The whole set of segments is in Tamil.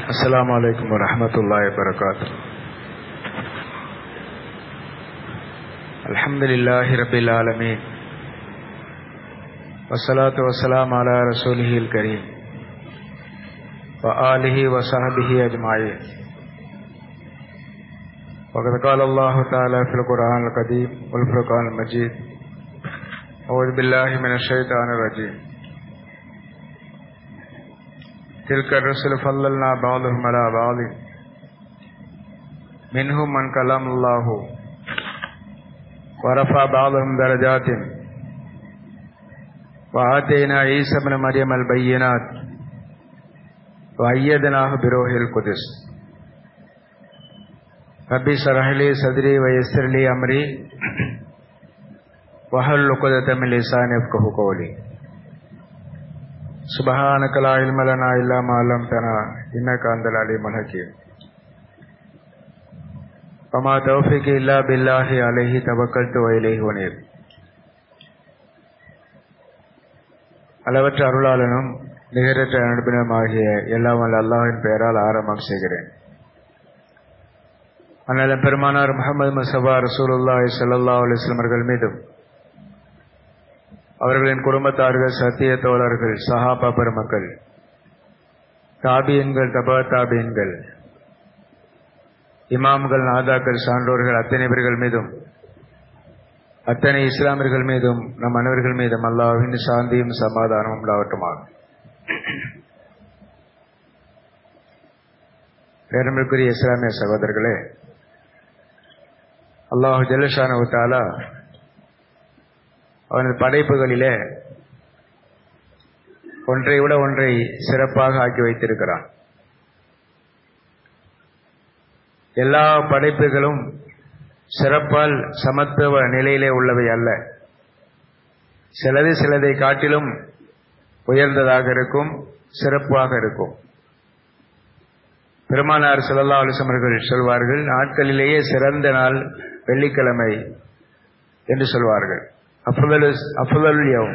السلام عليكم ورحمة الله وبركاته الحمد لله رب العالمين والصلاة والسلام على رسوله الكريم وآله وصحبه أجمعين وقد قال الله تعالى في القرآن القديم والفرقان المجيد أعوذ بالله من الشيطان الرجيم تلك الرسل فضلنا بعضهم على بعض منهم من كلام الله ورفع بعضهم درجات وآتينا عيسى ابن مريم البينات وأيدناه بروح القدس ربي اشرح لي صدري ويسر لي أمري وحل عقدة من لساني يفقهوا قولي سبحانك لا علم لنا إلا ما علمتنا إنك أنت العليم الحكيم وما توفيقي إلا بالله عليه توكلت وإليه ونيب அளவற்ற அருளாளனும் நிகரற்ற அனுப்பினமாகிய எல்லாம் வல்ல அல்லாஹின் பெயரால் ஆரம்பம் செய்கிறேன் அண்ணன் பெருமானார் முகமது முசபா ரசூலுல்லாஹி ஸல்லல்லாஹு அலைஹி வஸல்லம் அவர்கள் மீதும் அவர்களின் குடும்பத்தார்கள் சத்திய தோழர்கள் சஹாபா பெருமக்கள் தாபியன்கள் தபா தாபியன்கள் இமாம்கள் நாதாக்கள் சான்றோர்கள் அத்தனை பேர்கள் மீதும் அத்தனை இஸ்லாமியர்கள் மீதும் நம் அனைவர்கள் மீதும் அல்லாவின் சாந்தியும் சமாதானமும் உண்டாகட்டுமாக பேரமிற்குரிய இஸ்லாமிய சகோதரர்களே அல்லாஹு ஜல்லஷானு தாலா அவனது படைப்புகளிலே ஒன்றை விட ஒன்றை சிறப்பாக ஆக்கி வைத்திருக்கிறான் எல்லா படைப்புகளும் சிறப்பால் சமத்துவ நிலையிலே உள்ளவை அல்ல சிலது சிலதை காட்டிலும் உயர்ந்ததாக இருக்கும் சிறப்பாக இருக்கும் பெருமானார் சுல்லா அலிசமர்கள் சொல்வார்கள் நாட்களிலேயே சிறந்த நாள் வெள்ளிக்கிழமை என்று சொல்வார்கள் அஃபுதல்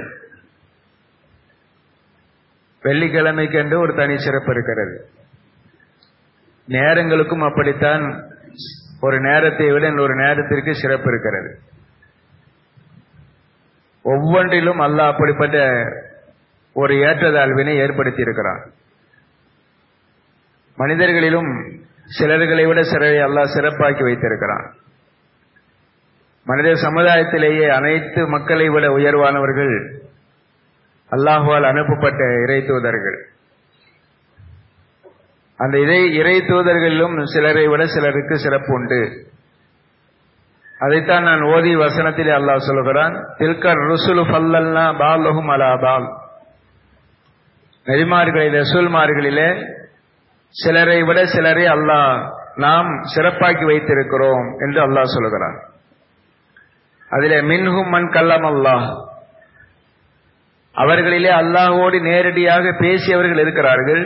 வெள்ளிக்கிழமைக்கு என்று ஒரு தனி சிறப்பு இருக்கிறது நேரங்களுக்கும் அப்படித்தான் ஒரு நேரத்தை விட இன்னொரு நேரத்திற்கு சிறப்பு இருக்கிறது ஒவ்வொன்றிலும் அல்லாஹ் அப்படிப்பட்ட ஒரு ஏற்றதாழ்வினை ஏற்படுத்தி இருக்கிறான் மனிதர்களிலும் சிலர்களை விட சிலரை அல்லாஹ் சிறப்பாக்கி வைத்திருக்கிறான் மனித சமுதாயத்திலேயே அனைத்து மக்களை விட உயர்வானவர்கள் அல்லாஹுவால் அனுப்பப்பட்ட இறை தூதர்கள் அந்த இறை இறை தூதர்களிலும் சிலரை விட சிலருக்கு சிறப்பு உண்டு அதைத்தான் நான் ஓதி வசனத்திலே அல்லாஹ் சொல்லுகிறான் தில்கர் ருசுலு ஃபல்லல்னா பாலஹும் அலா பால் நெறிமார்களிலே ரசூல்மார்களிலே சிலரை விட சிலரை அல்லாஹ் நாம் சிறப்பாக்கி வைத்திருக்கிறோம் என்று அல்லாஹ் சொல்லுகிறான் அதிலே மின்ஹும் மண் கல்லம் அல்லாஹ் அவர்களிலே அல்லாஹோடு நேரடியாக பேசியவர்கள் இருக்கிறார்கள்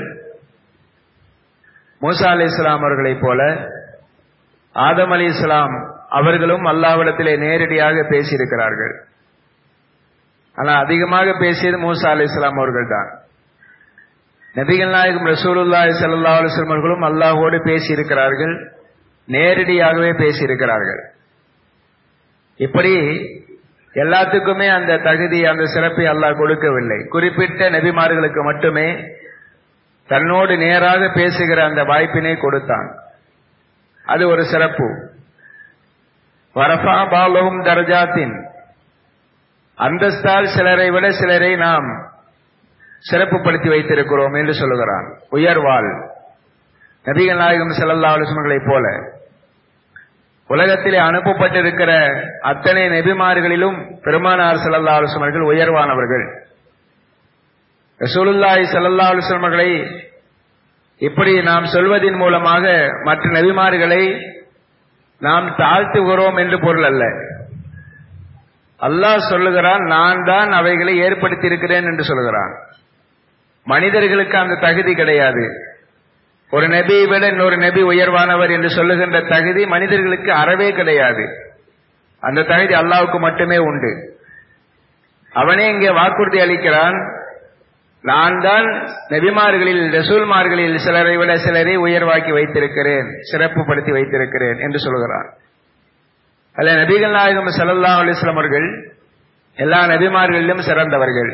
மூசா அலி இஸ்லாம் அவர்களைப் போல ஆதம் அலி இஸ்லாம் அவர்களும் அல்லாவிடத்திலே நேரடியாக பேசியிருக்கிறார்கள் ஆனால் அதிகமாக பேசியது மூசா அலி இஸ்லாம் அவர்கள் தான் நபிகள் நாயகம் ரசூலுல்லாஹி சல்லா அலுவலம் அவர்களும் அல்லாஹோடு பேசியிருக்கிறார்கள் நேரடியாகவே பேசியிருக்கிறார்கள் இப்படி எல்லாத்துக்குமே அந்த தகுதி அந்த சிறப்பை அல்லாஹ் கொடுக்கவில்லை குறிப்பிட்ட நபிமார்களுக்கு மட்டுமே தன்னோடு நேராக பேசுகிற அந்த வாய்ப்பினை கொடுத்தான் அது ஒரு சிறப்பு வரஃபா பாலவும் தர்ஜாத்தின் அந்தஸ்தால் சிலரை விட சிலரை நாம் சிறப்புப்படுத்தி வைத்திருக்கிறோம் என்று சொல்லுகிறான் உயர்வாள் நபிகள் நாயகம் செல்லல்லா ஆலோசனைகளைப் போல உலகத்திலே அனுப்பப்பட்டிருக்கிற அத்தனை நெபிமார்களிலும் பெருமானார் செல்லல்லா ஆலோசனர்கள் உயர்வானவர்கள் ரசூலுல்லாய் சல்லல்லா அலுவலமர்களை இப்படி நாம் சொல்வதன் மூலமாக மற்ற நபிமார்களை நாம் தாழ்த்துகிறோம் என்று பொருள் அல்ல அல்லாஹ் சொல்லுகிறான் நான் தான் அவைகளை ஏற்படுத்தி இருக்கிறேன் என்று சொல்லுகிறான் மனிதர்களுக்கு அந்த தகுதி கிடையாது ஒரு நபியை விட இன்னொரு நபி உயர்வானவர் என்று சொல்லுகின்ற தகுதி மனிதர்களுக்கு அறவே கிடையாது அந்த தகுதி அல்லாவுக்கு மட்டுமே உண்டு அவனே இங்கே வாக்குறுதி அளிக்கிறான் நான் தான் நபிமார்களில் ரசூல்மார்களில் சிலரை விட சிலரை உயர்வாக்கி வைத்திருக்கிறேன் சிறப்புப்படுத்தி வைத்திருக்கிறேன் என்று சொல்கிறான் அல்ல நபிகள் நாயகம் சல்லா அலிஸ்லாம் அவர்கள் எல்லா நபிமார்களிலும் சிறந்தவர்கள்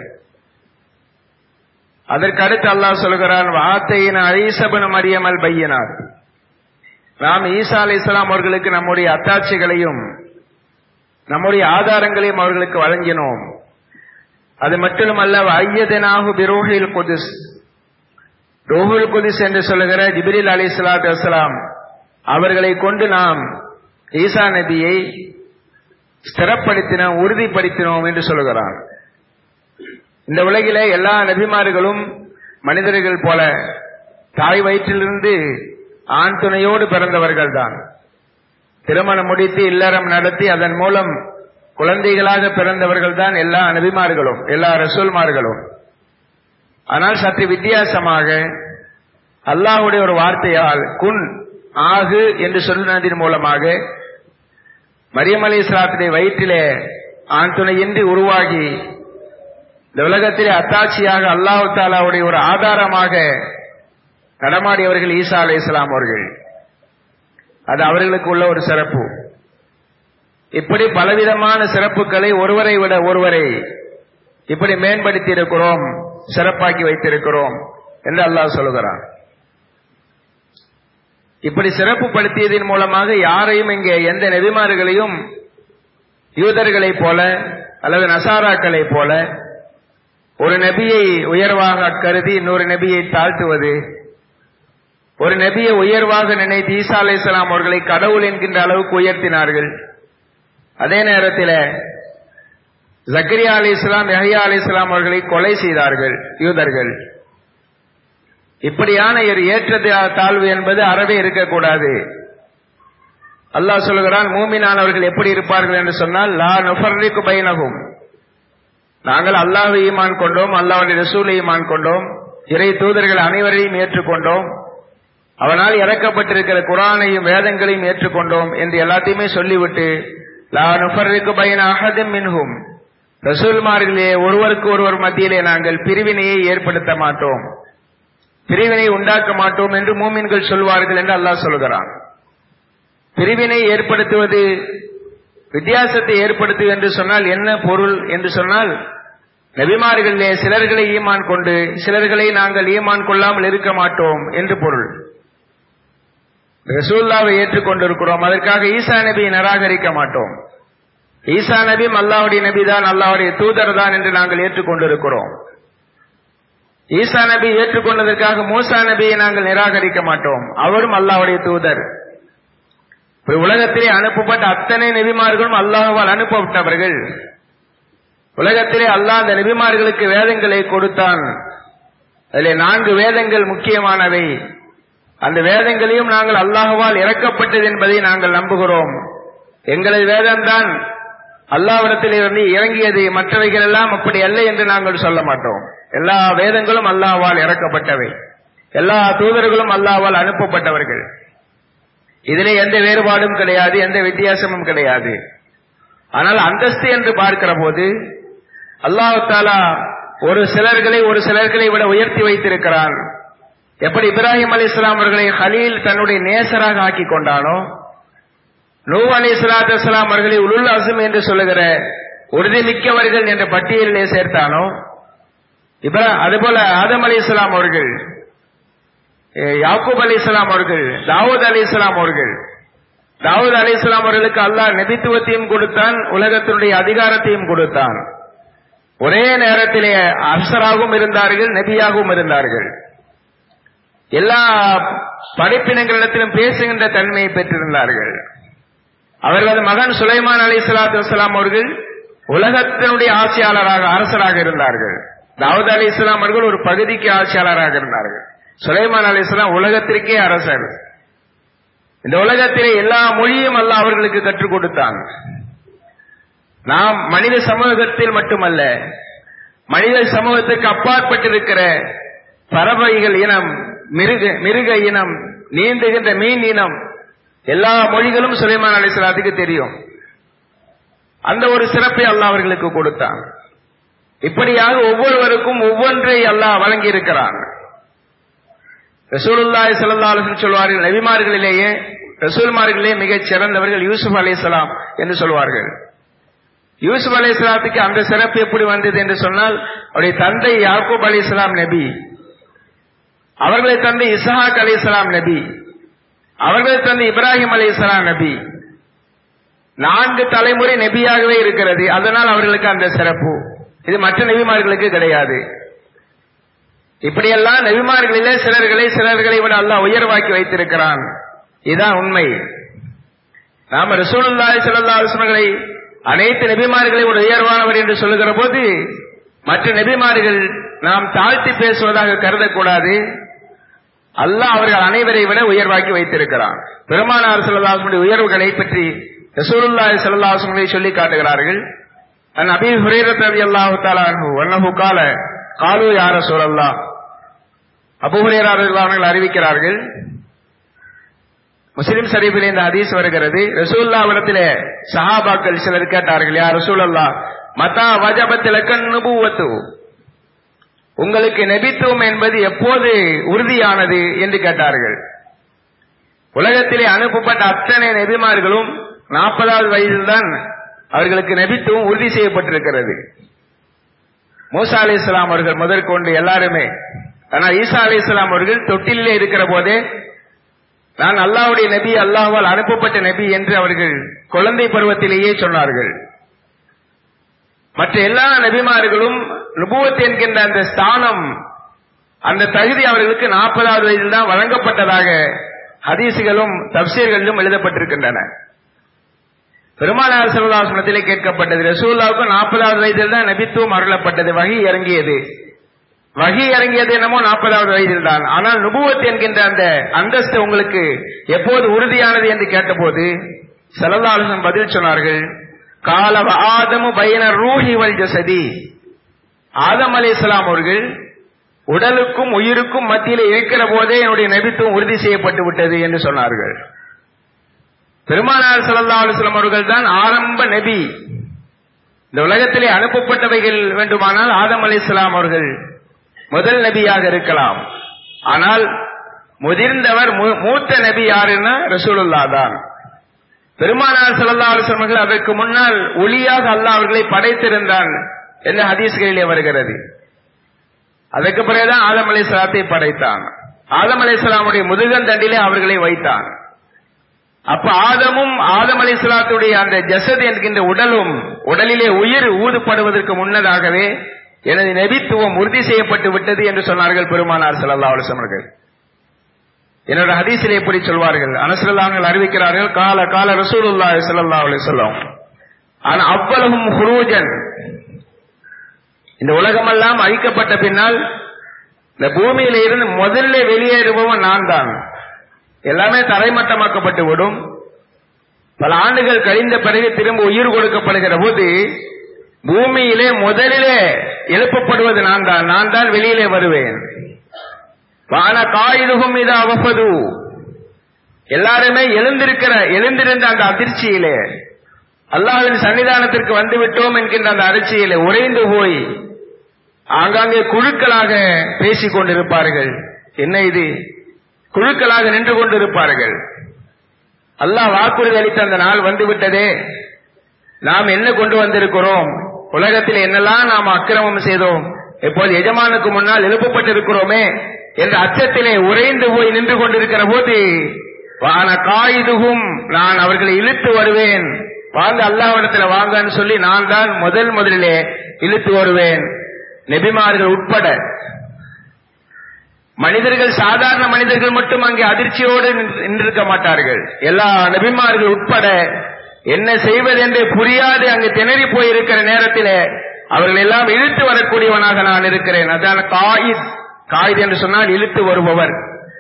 அதற்கடுத்து அல்லாஹ் சொல்கிறான் வார்த்தையின் அழீசபன் மரியமல் பையனார் நாம் ஈசா அலி இஸ்லாம் அவர்களுக்கு நம்முடைய அத்தாட்சிகளையும் நம்முடைய ஆதாரங்களையும் அவர்களுக்கு வழங்கினோம் அது மட்டுமல்ல ஐயதனாகு பிரோஹில் குதிஸ் ரோஹுல் குதிஸ் என்று சொல்லுகிற ஜிபிரில் அலி சலாத்து வசலாம் அவர்களை கொண்டு நாம் ஈசா நபியை ஸ்திரப்படுத்தினோம் உறுதிப்படுத்தினோம் என்று சொல்லுகிறான் இந்த உலகிலே எல்லா நபிமார்களும் மனிதர்கள் போல தாய் வயிற்றிலிருந்து ஆண் துணையோடு பிறந்தவர்கள் தான் திருமணம் முடித்து இல்லறம் நடத்தி அதன் மூலம் குழந்தைகளாக பிறந்தவர்கள் தான் எல்லா நபிமார்களும் எல்லா ரசூல்மார்களும் ஆனால் சற்று வித்தியாசமாக அல்லாஹுடைய ஒரு வார்த்தையால் குன் ஆகு என்று சொன்னதின் மூலமாக மரியம் அலி இஸ்லாத்துடைய வயிற்றிலே ஆண் துணையின்றி உருவாகி இந்த உலகத்திலே அத்தாட்சியாக அல்லாஹு தாலாவுடைய ஒரு ஆதாரமாக நடமாடியவர்கள் ஈசா அலி இஸ்லாம் அவர்கள் அது அவர்களுக்கு உள்ள ஒரு சிறப்பு இப்படி பலவிதமான சிறப்புகளை ஒருவரை விட ஒருவரை இப்படி மேம்படுத்தி இருக்கிறோம் சிறப்பாக்கி வைத்திருக்கிறோம் என்று அல்லாஹ் சொல்லுகிறான் இப்படி சிறப்புப்படுத்தியதன் மூலமாக யாரையும் இங்கே எந்த நெறிமாறுகளையும் யூதர்களைப் போல அல்லது நசாராக்களைப் போல ஒரு நபியை உயர்வாக கருதி இன்னொரு நபியை தாழ்த்துவது ஒரு நபியை உயர்வாக நினைத்து ஈசா அலை இஸ்லாம் அவர்களை கடவுள் என்கின்ற அளவுக்கு உயர்த்தினார்கள் அதே நேரத்தில் ஜக்கரியா அலி இஸ்லாம் யஹியா அலி இஸ்லாம் அவர்களை கொலை செய்தார்கள் யூதர்கள் இப்படியான ஒரு ஏற்ற தாழ்வு என்பது அறவே இருக்கக்கூடாது அல்லாஹ் சொல்கிறான் மூமினானவர்கள் எப்படி இருப்பார்கள் என்று சொன்னால் லா நுஃபர்ரிக்கு பைனகும் நாங்கள் அல்லாஹ் ஈமான் கொண்டோம் அல்லாவுடைய ரசூல் ஈமான் கொண்டோம் இறை தூதர்கள் அனைவரையும் ஏற்றுக்கொண்டோம் அவனால் இறக்கப்பட்டிருக்கிற குரானையும் வேதங்களையும் ஏற்றுக்கொண்டோம் என்று எல்லாத்தையுமே சொல்லிவிட்டு லா நுஃபர்ரிக்கு பைன அஹதும் மின்ஹும் ரசூல்மார்களே ஒருவருக்கு ஒருவர் மத்தியிலே நாங்கள் பிரிவினையை ஏற்படுத்த மாட்டோம் பிரிவினை உண்டாக்க மாட்டோம் என்று மூமின்கள் சொல்வார்கள் என்று அல்லாஹ் சொல்கிறான் பிரிவினை ஏற்படுத்துவது வித்தியாசத்தை ஏற்படுத்து என்று சொன்னால் என்ன பொருள் என்று சொன்னால் நபிமார்களிலே சிலர்களை ஈமான் கொண்டு சிலர்களை நாங்கள் ஈமான் கொள்ளாமல் இருக்க மாட்டோம் என்று பொருள் ரசூல்லாவை ஏற்றுக்கொண்டிருக்கிறோம் அதற்காக ஈசா நபியை நிராகரிக்க மாட்டோம் ஈசா நபி அல்லாவுடைய நபி தான் அல்லாவுடைய தூதர் தான் என்று நாங்கள் ஏற்றுக்கொண்டிருக்கிறோம் ஈசா நபி ஏற்றுக்கொண்டதற்காக மூசா நபியை நாங்கள் நிராகரிக்க மாட்டோம் அவரும் அல்லாவுடைய தூதர் உலகத்திலே அனுப்பப்பட்ட அத்தனை நெபிமார்களும் அல்லாஹுவால் அனுப்பப்பட்டவர்கள் உலகத்திலே அல்லாஹ் அந்த நெபிமார்களுக்கு வேதங்களை கொடுத்தான் அதிலே நான்கு வேதங்கள் முக்கியமானவை அந்த வேதங்களையும் நாங்கள் அல்லாஹுவால் இறக்கப்பட்டது என்பதை நாங்கள் நம்புகிறோம் எங்களது வேதம்தான் அல்லாவிடத்தில் இருந்து இறங்கியது மற்றவைகள் எல்லாம் அப்படி அல்ல என்று நாங்கள் சொல்ல மாட்டோம் எல்லா வேதங்களும் அல்லாஹ்வால் இறக்கப்பட்டவை எல்லா தூதர்களும் அல்லாஹ்வால் அனுப்பப்பட்டவர்கள் இதிலே எந்த வேறுபாடும் கிடையாது எந்த வித்தியாசமும் கிடையாது ஆனால் அந்தஸ்து என்று பார்க்கிற போது அல்லாஹு தாலா ஒரு சிலர்களை ஒரு சிலர்களை விட உயர்த்தி வைத்திருக்கிறான் எப்படி இப்ராஹிம் அலி இஸ்லாம் அவர்களை ஹலீல் தன்னுடைய நேசராக ஆக்கி கொண்டானோ நூ அலி இஸ்லாத்து இஸ்லாம் அவர்களை உலுல் அசும் என்று சொல்லுகிற உறுதிமிக்கவர்கள் என்ற பட்டியலிலே சேர்த்தானோ இப்ரா அதுபோல ஆதம் அலி இஸ்லாம் அவர்கள் யாக்கூப் அலி இஸ்லாம் அவர்கள் தாவூத் அலி இஸ்லாம் அவர்கள் தாவூத் அலி இஸ்லாம் அவர்களுக்கு அல்லாஹ் நபித்துவத்தையும் கொடுத்தான் உலகத்தினுடைய அதிகாரத்தையும் கொடுத்தான் ஒரே நேரத்திலே அரசராகவும் இருந்தார்கள் நபியாகவும் இருந்தார்கள் எல்லா படைப்பினங்களிடத்திலும் பேசுகின்ற தன்மையை பெற்றிருந்தார்கள் அவர்களது மகன் சுலைமான் அலி சலாத்து வலாம் அவர்கள் உலகத்தினுடைய ஆட்சியாளராக அரசராக இருந்தார்கள் தாவூத் அலி இஸ்லாம் அவர்கள் ஒரு பகுதிக்கு ஆட்சியாளராக இருந்தார்கள் சுலைமான் அலி இஸ்லாம் உலகத்திற்கே அரசர் இந்த உலகத்திலே எல்லா மொழியும் அல்ல அவர்களுக்கு கற்றுக் கொடுத்தான் நாம் மனித சமூகத்தில் மட்டுமல்ல மனித சமூகத்துக்கு அப்பாற்பட்டிருக்கிற பறவைகள் இனம் மிருக மிருக இனம் நீந்துகின்ற மீன் இனம் எல்லா மொழிகளும் சுலைமான் அலிஸ்லாத்துக்கு தெரியும் அந்த ஒரு சிறப்பை அல்லாஹ் அவர்களுக்கு கொடுத்தான் இப்படியாக ஒவ்வொருவருக்கும் ஒவ்வொன்றை அல்லாஹ் வழங்கி இருக்கிறான் ரசூலுல்லாஹி ஸல்லல்லாஹு அலைஹி வஸல்லம் சொல்வார்கள் நபிமார்களிலேயே ரசூல்மார்களிலே மிகச் சிறந்தவர்கள் யூசுப் அலைஹிஸ்ஸலாம் என்று சொல்வார்கள் யூசுப் அலைஹிஸ்ஸலாத்துக்கு அந்த சிறப்பு எப்படி வந்தது என்று சொன்னால் அவருடைய தந்தை யாக்கூப் அலைஹிஸ்ஸலாம் நபி அவர்களை தந்தை இஸ்ஹாக் அலைஹிஸ்ஸலாம் நபி அவர்களை தந்தை இப்ராஹிம் அலைஹிஸ்ஸலாம் நபி நான்கு தலைமுறை நபியாகவே இருக்கிறது அதனால் அவர்களுக்கு அந்த சிறப்பு இது மற்ற நபிமார்களுக்கு கிடையாது இப்படியெல்லாம் நபிமார்களிலே சிலர்களை சிலர்களை விட அல்லாஹ் உயர்வாக்கி வைத்திருக்கிறான் இதுதான் உண்மை நாம ரசூலுல்லாஹி ஸல்லல்லாஹு அலைஹி வஸல்லம் அனைத்து நபிமார்களை ஒரு உயர்வானவர் என்று சொல்லுகிற போது மற்ற நபிமார்கள் நாம் தாழ்த்தி பேசுவதாக கருதக்கூடாது அல்லாஹ் அவர்கள் அனைவரை விட உயர்வாக்கி வைத்திருக்கிறான் பெருமானார் செல்லல்லாசுடைய உயர்வுகளை பற்றி ரசூலுல்லாஹி ஸல்லல்லாஹு அலைஹி வஸல்லம் சொல்லி காட்டுகிறார்கள் அன் அபீ ஹுரைரத் ரலியல்லாஹு தஆலா அன்ஹு வன்னஹு கால காலு யா ரசூலல்லாஹ் அபூ ஹுரைரா ரலியல்லாஹு அன்ஹு அறிவிக்கிறார்கள் முஸ்லிம் ஷரீஃபில் இந்த ஹதீஸ் வருகிறது ரசூல்லாவிடத்திலே சஹாபாக்கள் சிலர் கேட்டார்கள் யா ரசூலல்லா மதா வஜபத்திலக்கன் நுபுவத்து உங்களுக்கு நபித்துவம் என்பது எப்போது உறுதியானது என்று கேட்டார்கள் உலகத்திலே அனுப்பப்பட்ட அத்தனை நபிமார்களும் நாற்பதாவது வயதில்தான் அவர்களுக்கு நபித்துவம் உறுதி செய்யப்பட்டிருக்கிறது மூசா அலி இஸ்லாம் அவர்கள் முதற்கொண்டு எல்லாருமே ஆனால் ஈசா அலி இஸ்லாம் அவர்கள் தொட்டிலே இருக்கிற போதே நான் அல்லாஹ்வுடைய நபி அல்லாஹ்வால் அனுப்பப்பட்ட நபி என்று அவர்கள் குழந்தை பருவத்திலேயே சொன்னார்கள் மற்ற எல்லா நபிமார்களும் நுபுவத் என்கின்ற அந்த ஸ்தானம் அந்த தகுதி அவர்களுக்கு நாற்பதாவது வயதில் தான் வழங்கப்பட்டதாக ஹதீசுகளும் தப்சீர்களிலும் எழுதப்பட்டிருக்கின்றன பெருமானார் செல்வதாசனத்திலே கேட்கப்பட்டது ரசூல்லாவுக்கு நாற்பதாவது வயதில் தான் நபித்துவம் அருளப்பட்டது வகி இறங்கியது வகி இறங்கியது என்னமோ நாற்பதாவது வயதில் தான் ஆனால் நுபுவத் என்கின்ற அந்த அந்தஸ்து உங்களுக்கு எப்போது உறுதியானது என்று கேட்டபோது செலவாளன் பதில் சொன்னார்கள் கால ஆதமு பயன ரூஹி வல் ஜசதி ஆதம் அலி இஸ்லாம் அவர்கள் உடலுக்கும் உயிருக்கும் மத்தியில் இருக்கிற போதே என்னுடைய நபித்துவம் உறுதி செய்யப்பட்டு விட்டது என்று சொன்னார்கள் பெருமானார் சல்லா அலுவலம் அவர்கள் தான் ஆரம்ப நபி இந்த உலகத்திலே அனுப்பப்பட்டவைகள் வேண்டுமானால் ஆதம் அலி இஸ்லாம் அவர்கள் முதல் நபியாக இருக்கலாம் ஆனால் முதிர்ந்தவர் மூத்த நபி யாருன்னா ரசூலுல்லா தான் பெருமானார் சல்லா அலுவலர்கள் அதற்கு முன்னால் ஒளியாக அல்லாஹ் அவர்களை படைத்திருந்தான் என்ற ஹதீஸ்களிலே வருகிறது அதற்கு பிறகுதான் ஆதம் அலி சலாத்தை படைத்தான் ஆதம் அலி இஸ்லாமுடைய முதுகந்தண்டிலே அவர்களை வைத்தான் அப்ப ஆதமும் ஆதம் அலி சலாத்துடைய அந்த ஜசத் என்கின்ற உடலும் உடலிலே உயிர் ஊதுப்படுவதற்கு முன்னதாகவே எனது நபித்துவம் உறுதி செய்யப்பட்டு விட்டது என்று சொன்னார்கள் பெருமானார் சல்லா அலுவலர்கள் என்னோட ஹதீசிலே எப்படி சொல்வார்கள் அனசல்லாங்கள் அறிவிக்கிறார்கள் கால கால ரசூலுல்லா சல்லா அலுவலம் ஆனா அவ்வளவும் ஹுரூஜன் இந்த உலகமெல்லாம் அழிக்கப்பட்ட பின்னால் இந்த பூமியில இருந்து முதல்ல வெளியேறுபவன் நான் தான் எல்லாமே தரைமட்டமாக்கப்பட்டு விடும் பல ஆண்டுகள் கழிந்த பிறகு திரும்ப உயிர் கொடுக்கப்படுகிற போது பூமியிலே முதலிலே எழுப்பப்படுவது நான் தான் நான் தான் வெளியிலே வருவேன் வான காயுதுகும் இது அவப்பது எல்லாருமே எழுந்திருக்கிற எழுந்திருந்த அந்த அதிர்ச்சியிலே அல்லாவின் சன்னிதானத்திற்கு வந்து விட்டோம் என்கின்ற அந்த அதிர்ச்சியிலே உறைந்து போய் ஆங்காங்கே குழுக்களாக பேசிக் கொண்டிருப்பார்கள் என்ன இது குழுக்களாக நின்று கொண்டிருப்பார்கள் அல்லாஹ் வாக்குறுதி அளித்த அந்த நாள் வந்து விட்டதே நாம் என்ன கொண்டு வந்திருக்கிறோம் உலகத்தில் என்னெல்லாம் நாம் அக்கிரமம் செய்தோம் இப்போது எஜமானுக்கு முன்னால் எழுப்பப்பட்டிருக்கிறோமே என்ற அச்சத்திலே உறைந்து போய் நின்று கொண்டிருக்கிற போது வான காயுதுகும் நான் அவர்களை இழுத்து வருவேன் வாங்க அல்லாவிடத்துல வாங்கன்னு சொல்லி நான் தான் முதல் முதலிலே இழுத்து வருவேன் நெபிமார்கள் உட்பட மனிதர்கள் சாதாரண மனிதர்கள் மட்டும் அங்கே அதிர்ச்சியோடு நின்றிருக்க மாட்டார்கள் எல்லா நபிமார்கள் உட்பட என்ன செய்வதென்று புரியாது அங்கு திணறி போயிருக்கிற நேரத்தில் அவர்கள் எல்லாம் இழுத்து வரக்கூடியவனாக நான் இருக்கிறேன் அதான காயித் காயித் என்று சொன்னால் இழுத்து வருபவர்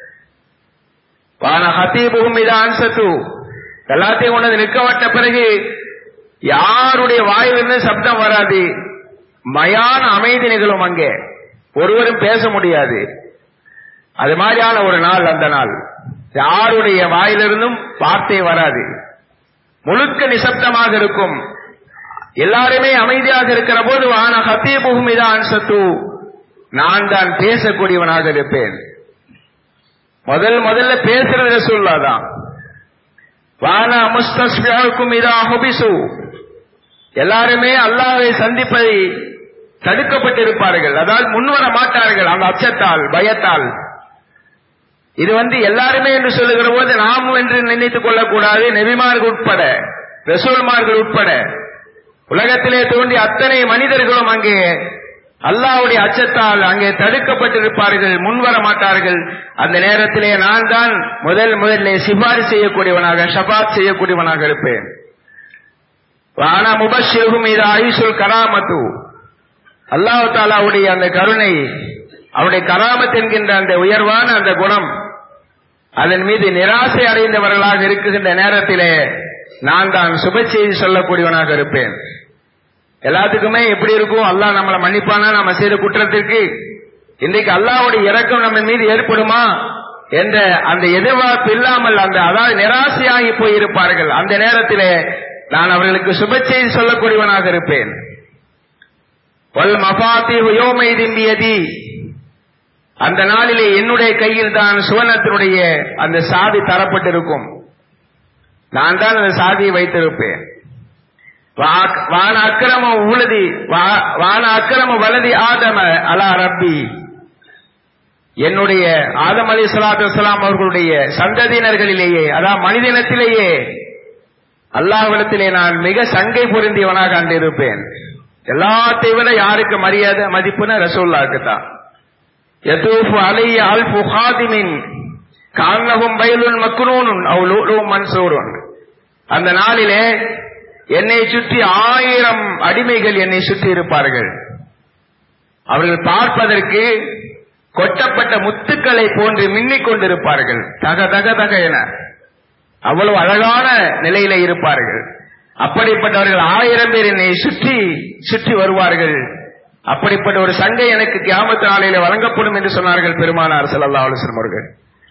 வான ஹத்தீபுகும் இது அன்சத்து எல்லாத்தையும் கொண்டு நிற்கப்பட்ட பிறகு யாருடைய வாயிலிருந்து சப்தம் வராது மயான அமைதி நிகழும் அங்கே ஒருவரும் பேச முடியாது அது மாதிரியான ஒரு நாள் அந்த நாள் யாருடைய வாயிலிருந்தும் வார்த்தை வராது முழுக்க நிசப்தமாக இருக்கும் எல்லாருமே அமைதியாக இருக்கிற போது வான ஹத்தீபுகும் இதான் சத்து நான் தான் பேசக்கூடியவனாக இருப்பேன் முதல் முதல்ல பேசுறது ரசூல்லா தான் வான முஸ்தஸ்மியாவுக்கும் இதா ஹுபிசு எல்லாருமே அல்லாஹை சந்திப்பதை தடுக்கப்பட்டிருப்பார்கள் அதாவது முன்வர மாட்டார்கள் அந்த அச்சத்தால் பயத்தால் இது வந்து எல்லாருமே என்று சொல்லுகிற போது நாமும் என்று நினைத்துக் கொள்ளக்கூடாது நெபிமார்கள் உட்பட ரசூல்மார்கள் உட்பட உலகத்திலே தோன்றி அத்தனை மனிதர்களும் அங்கே அல்லாவுடைய அச்சத்தால் அங்கே தடுக்கப்பட்டிருப்பார்கள் முன்வர மாட்டார்கள் அந்த நேரத்திலே நான் தான் முதல் முதலிலே சிபாரிசு செய்யக்கூடியவனாக ஷபாத் செய்யக்கூடியவனாக இருப்பேன் வானா முபஷிரும் இது ஐசுல் கராமத்து அல்லாஹு தாலாவுடைய அந்த கருணை அவருடைய கராமத் என்கின்ற அந்த உயர்வான அந்த குணம் அதன் மீது நிராசை அடைந்தவர்களாக இருக்குகின்ற நேரத்திலே நான் தான் சுப செய்தி சொல்லக்கூடியவனாக இருப்பேன் எல்லாத்துக்குமே எப்படி இருக்கும் அல்லாஹ் நம்மளை மன்னிப்பானா நம்ம செய்த குற்றத்திற்கு இன்றைக்கு அல்லாவுடைய இறக்கம் நம்ம மீது ஏற்படுமா என்ற அந்த எதிர்பார்ப்பு இல்லாமல் அந்த அதாவது நிராசையாகி போயிருப்பார்கள் அந்த நேரத்திலே நான் அவர்களுக்கு சுப செய்தி சொல்லக்கூடியவனாக இருப்பேன் வல் மபாத்தி யோமை திம்பியதி அந்த நாளிலே என்னுடைய கையில் தான் சுவனத்தினுடைய அந்த சாதி தரப்பட்டிருக்கும் நான் தான் அந்த சாதியை வைத்திருப்பேன் வான அக்கிரம உலதி வான அக்கிரம வலதி ஆதம அலா ரப்பி என்னுடைய ஆதம் அலி சலாத்து வலாம் அவர்களுடைய சந்ததியினர்களிலேயே அதாவது மனிதனத்திலேயே அல்லாஹ்விடத்திலே நான் மிக சங்கை பொருந்தியவனாக அண்டிருப்பேன் எல்லாத்தையும் விட யாருக்கு மரியாதை மதிப்புன்னு ரசூல்லாக்கு தான் யதூஃபு அலைய அல்ஃபு ஹாதிமின் கான்னகும் பயிலுன் மக்குனூனுன் அவுலூரும் மன்சூருன் அந்த நாளிலே என்னை சுற்றி ஆயிரம் அடிமைகள் என்னை சுற்றி இருப்பார்கள் அவர்கள் பார்ப்பதற்கு கொட்டப்பட்ட முத்துக்களை போன்று மின்னிக் கொண்டிருப்பார்கள் தக தக தக என அவ்வளவு அழகான நிலையில இருப்பார்கள் அப்படிப்பட்டவர்கள் ஆயிரம் பேர் என்னை சுற்றி சுற்றி வருவார்கள் அப்படிப்பட்ட ஒரு சங்கை எனக்கு கியாமத்து நாளையில வழங்கப்படும் என்று சொன்னார்கள் பெருமானார் செல்லல்லா அலுவலம் அவர்கள்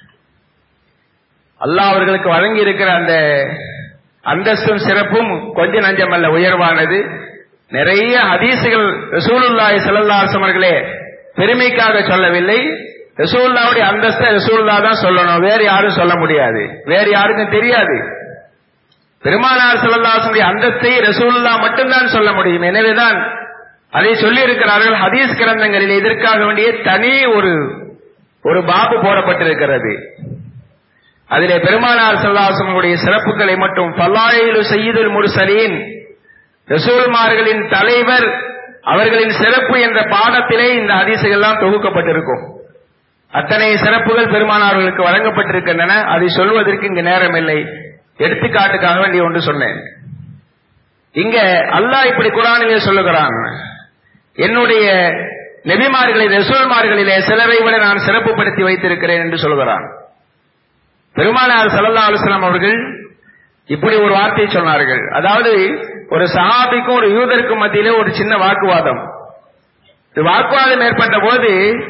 அல்லாஹ் அவர்களுக்கு வழங்கி இருக்கிற அந்த அந்தஸ்தும் சிறப்பும் கொஞ்ச நஞ்சமல்ல உயர்வானது நிறைய ஹதீசுகள் ரசூலுல்லாய் செல்லல்லாசம் அவர்களே பெருமைக்காக சொல்லவில்லை ரசூல்லாவுடைய அந்தஸ்தை ரசூல்லா தான் சொல்லணும் வேறு யாரும் சொல்ல முடியாது வேறு யாருக்கும் தெரியாது பெருமானார் செல்லல்லாசனுடைய அந்தஸ்தை ரசூல்லா மட்டும்தான் சொல்ல முடியும் எனவேதான் அதை சொல்லி இருக்கிறார்கள் ஹதீஸ் கிரந்தங்களில் இதற்காக வேண்டிய தனி ஒரு ஒரு பாபு போடப்பட்டிருக்கிறது அதிலே பெருமானார் செல்லாசனுடைய சிறப்புகளை மட்டும் பல்லாயிலு செய்யுதல் முருசலீன் ரசூல்மார்களின் தலைவர் அவர்களின் சிறப்பு என்ற பாடத்திலே இந்த ஹதீசுகள்லாம் தொகுக்கப்பட்டிருக்கும் அத்தனை சிறப்புகள் பெருமானார்களுக்கு வழங்கப்பட்டிருக்கின்றன அதை சொல்வதற்கு இங்கு நேரம் இல்லை எடுத்துக்காட்டுக்காக வேண்டிய ஒன்று சொன்னேன் இங்க அல்லாஹ் இப்படி குரானிலே சொல்லுகிறான் என்னுடைய நெபிமார்களை ரசூல்மார்களிலே சிலரை விட நான் சிறப்புப்படுத்தி வைத்திருக்கிறேன் என்று சொல்கிறான் பெருமானார் சல்லா அலுவலாம் அவர்கள் இப்படி ஒரு வார்த்தையை சொன்னார்கள் அதாவது ஒரு சஹாபிக்கும் ஒரு யூதருக்கும் மத்தியிலே ஒரு சின்ன வாக்குவாதம் வாக்குவாதம் ஏற்பட்ட போது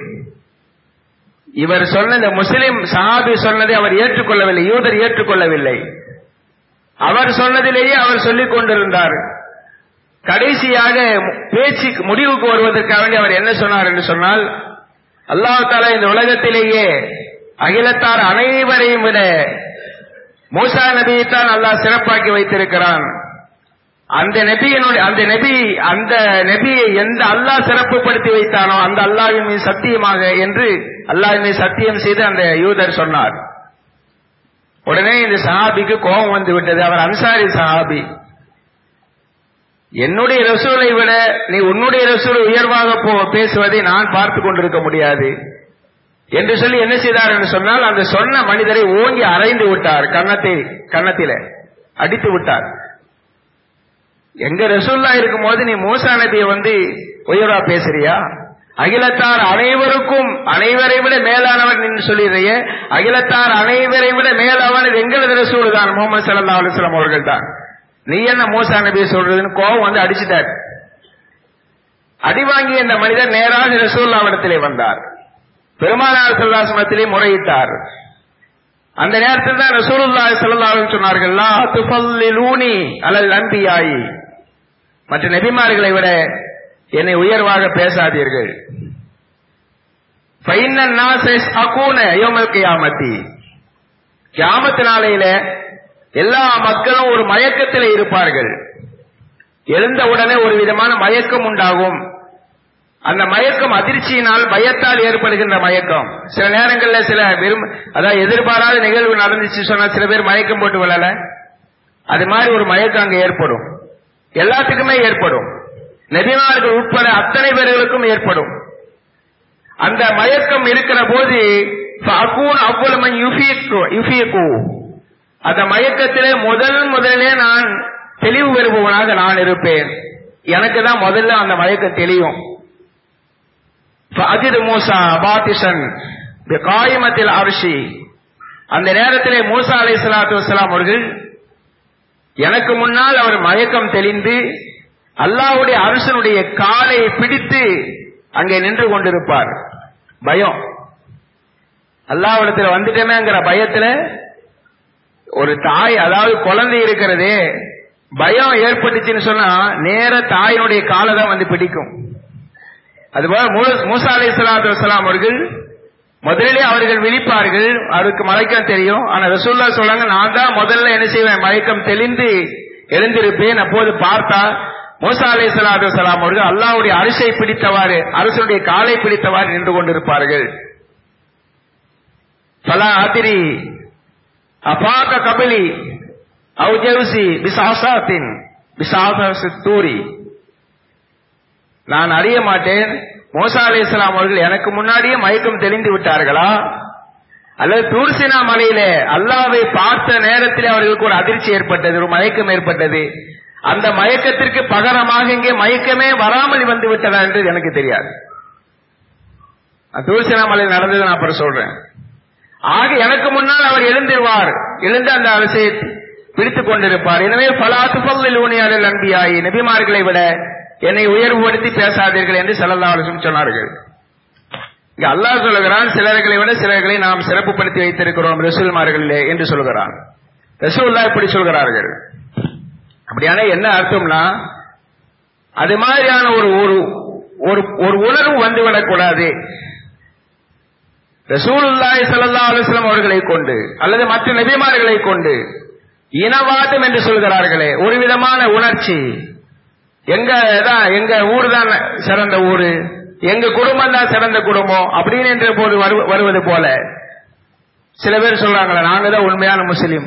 இவர் சொன்ன இந்த முஸ்லிம் சஹாபி சொன்னதை அவர் ஏற்றுக்கொள்ளவில்லை யூதர் ஏற்றுக்கொள்ளவில்லை அவர் சொன்னதிலேயே அவர் சொல்லிக் கொண்டிருந்தார் கடைசியாக பேச்சு முடிவுக்கு வருவதற்காக வேண்டி அவர் என்ன சொன்னார் என்று சொன்னால் அல்லாஹால இந்த உலகத்திலேயே அகிலத்தார் அனைவரையும் விட மூசா நபியைத்தான் அல்லாஹ் சிறப்பாக்கி வைத்திருக்கிறான் அந்த நபியினுடைய அந்த நபி அந்த நபியை எந்த அல்லாஹ் சிறப்புப்படுத்தி வைத்தானோ அந்த அல்லாவின் மீது சத்தியமாக என்று அல்லாவின் மீது சத்தியம் செய்து அந்த யூதர் சொன்னார் உடனே இந்த சஹாபிக்கு கோபம் வந்து விட்டது அவர் அன்சாரி சஹாபி என்னுடைய ரசூலை விட நீ உன்னுடைய ரசூல் உயர்வாக போ பேசுவதை நான் பார்த்து கொண்டிருக்க முடியாது என்று சொல்லி என்ன செய்தார் என்று சொன்னால் அந்த சொன்ன மனிதரை ஓங்கி அரைந்து விட்டார் கன்னத்தை கன்னத்தில அடித்து விட்டார் எங்க ரசூல்லா இருக்கும் போது நீ மூசா நபியை வந்து உயர்வா பேசுறியா அகிலத்தார் அனைவருக்கும் அனைவரை விட மேலானவன் என்று சொல்லிடுறைய அகிலத்தார் அனைவரை விட மேலானது எங்களது ரசூல் தான் முகமது சல்லா அலுவலாம் அவர்கள் தான் நீ என்ன மூசா நபியை சொல்றதுன்னு கோபம் வந்து அடிச்சிட்டார் அடி வாங்கிய இந்த மனிதர் நேராக ரசூல்லாவிடத்திலே வந்தார் பெருமானார் செல்லாசனத்திலே முறையிட்டார் அந்த நேரத்தில் தான் ரசூலுல்லா ஸல்லல்லாஹு சொன்னார்கள் லா துஃபல்லிலூனி அலல் அன்பியாயி மற்ற நபிமார்களை விட என்னை உயர்வாக பேசாதீர்கள் கியாமத்து நாளையில எல்லா மக்களும் ஒரு மயக்கத்தில் இருப்பார்கள் எழுந்த உடனே ஒரு விதமான மயக்கம் உண்டாகும் அந்த மயக்கம் அதிர்ச்சியினால் பயத்தால் ஏற்படுகின்ற மயக்கம் சில நேரங்களில் சில விரும்ப அதாவது எதிர்பாராத நிகழ்வு நடந்துச்சு சொன்னா சில பேர் மயக்கம் போட்டு விழல அது மாதிரி ஒரு மயக்கம் அங்க ஏற்படும் எல்லாத்துக்குமே ஏற்படும் நெபிமார்கள் உட்பட அத்தனை பேர்களுக்கும் ஏற்படும் அந்த மயக்கம் இருக்கிற போது அவ்வளமன் அந்த மயக்கத்திலே முதல் முதலே நான் தெளிவு பெறுபவனாக நான் இருப்பேன் எனக்கு தான் முதல்ல அந்த மயக்கம் தெளியும் அஜித் மூசா பாத்திஷன் காயமத்தில் அரிசி அந்த நேரத்திலே மூசா அலை சலாத்து வலாம் அவர்கள் எனக்கு முன்னால் அவர் மயக்கம் தெளிந்து அல்லாவுடைய அரசனுடைய காலை பிடித்து அங்கே நின்று கொண்டிருப்பார் பயம் அல்லாவிடத்தில் வந்துட்டேமேங்கிற பயத்துல ஒரு தாய் அதாவது குழந்தை இருக்கிறதே பயம் ஏற்பட்டுச்சுன்னு சொன்னா நேர தாயினுடைய காலை தான் வந்து பிடிக்கும் அதுபோல மூசா அலை சலாத்து வலாம் அவர்கள் முதலிலே அவர்கள் விழிப்பார்கள் அவருக்கு மயக்கம் தெரியும் ஆனா ரசூல்லா சொல்றாங்க நான் தான் முதல்ல என்ன செய்வேன் மயக்கம் தெளிந்து எழுந்திருப்பேன் அப்போது பார்த்தா மூசா அலை சலாத்து வலாம் அவர்கள் அல்லாவுடைய அரிசை பிடித்தவாறு அரசனுடைய காலை பிடித்தவாறு நின்று கொண்டிருப்பார்கள் பலா அதிரி அபாக கபிலி அவுஜவுசி பிசாசாத்தின் பிசாச தூரி நான் அறிய மாட்டேன் மோசா அலி இஸ்லாம் அவர்கள் எனக்கு முன்னாடியே மயக்கம் தெளிந்து விட்டார்களா அல்லது தூர்சினா மலையிலே அல்லாவை பார்த்த நேரத்தில் அவர்களுக்கு ஒரு அதிர்ச்சி ஏற்பட்டது ஒரு மயக்கம் ஏற்பட்டது அந்த மயக்கத்திற்கு பகரமாக இங்கே மயக்கமே வராமல் வந்து விட்டதா என்று எனக்கு தெரியாது தூர்சினா மலையில் நடந்தது நான் அப்புறம் சொல்றேன் ஆக எனக்கு முன்னால் அவர் எழுந்திருவார் எழுந்து அந்த அரசை பிடித்துக் கொண்டிருப்பார் எனவே பலாத்து பல்லில் ஊனியாளர் நம்பியாயி நபிமார்களை விட என்னை உயர்வுபடுத்தி பேசாதீர்கள் என்று செல்லல்லா அலிசும் சொன்னார்கள் இங்க அல்லாஹ் சொல்லுகிறான் சிலர்களை விட சிலர்களை நாம் சிறப்புப்படுத்தி வைத்திருக்கிறோம் ரசூல்மார்களே என்று சொல்கிறான் ரசூல்லா இப்படி சொல்கிறார்கள் அப்படியான என்ன அர்த்தம்னா அது மாதிரியான ஒரு ஒரு ஒரு உணர்வு வந்துவிடக்கூடாது ரசூலுல்லாய் சல்லா அலுவலம் அவர்களை கொண்டு அல்லது மற்ற நபிமார்களை கொண்டு இனவாதம் என்று சொல்கிறார்களே ஒரு விதமான உணர்ச்சி எங்க எங்க ஊர் தான் சிறந்த ஊரு எங்க குடும்பம் தான் சிறந்த குடும்பம் அப்படின்னு என்ற போது வருவது போல சில பேர் சொல்றாங்களே நாங்க தான் உண்மையான முஸ்லீம்